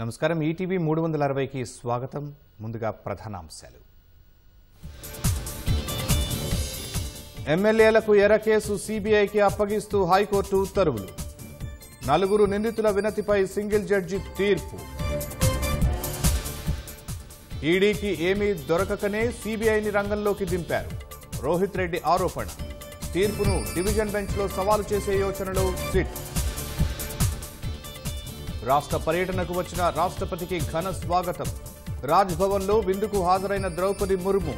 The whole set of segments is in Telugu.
నమస్కారం ఈటీవీ మూడు వందల అరవైకి స్వాగతం ముందుగా ప్రధానాంశాలు ఎమ్మెల్యేలకు ఎర కేసు సీబీఐకి అప్పగిస్తూ హైకోర్టు ఉత్తర్వులు నలుగురు నిందితుల వినతిపై సింగిల్ జడ్జి తీర్పు ఈడీకి ఏమీ దొరకకనే సీబీఐని రంగంలోకి దింపారు రోహిత్ రెడ్డి ఆరోపణ తీర్పును డివిజన్ బెంచ్లో సవాలు చేసే యోచనలో సిట్ రాష్ట్ర పర్యటనకు వచ్చిన రాష్ట్రపతికి ఘన స్వాగతం రాజ్భవన్లో విందుకు హాజరైన ద్రౌపది ముర్ము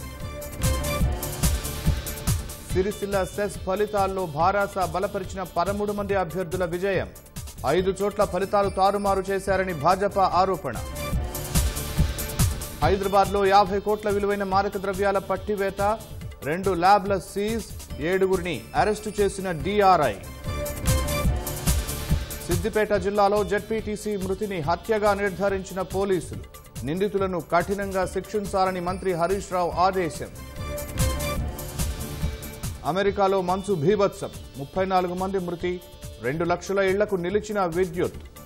సిరిసిల్ల సెస్ ఫలితాల్లో భారాస బలపరిచిన పదమూడు మంది అభ్యర్థుల విజయం ఐదు చోట్ల ఫలితాలు తారుమారు చేశారని భాజపా ఆరోపణ హైదరాబాద్లో యాభై కోట్ల విలువైన మారక ద్రవ్యాల పట్టివేత రెండు ల్యాబ్ల సీజ్ ఏడుగురిని అరెస్టు చేసిన డీఆర్ఐ సిద్దిపేట జిల్లాలో జడ్పీటీసీ మృతిని హత్యగా నిర్ధారించిన పోలీసులు నిందితులను కఠినంగా శిక్షించాలని మంత్రి హరీష్ రావు ఆదేశం అమెరికాలో మంచు భీభత్సం ముప్పై నాలుగు మంది మృతి రెండు లక్షల ఇళ్లకు నిలిచిన విద్యుత్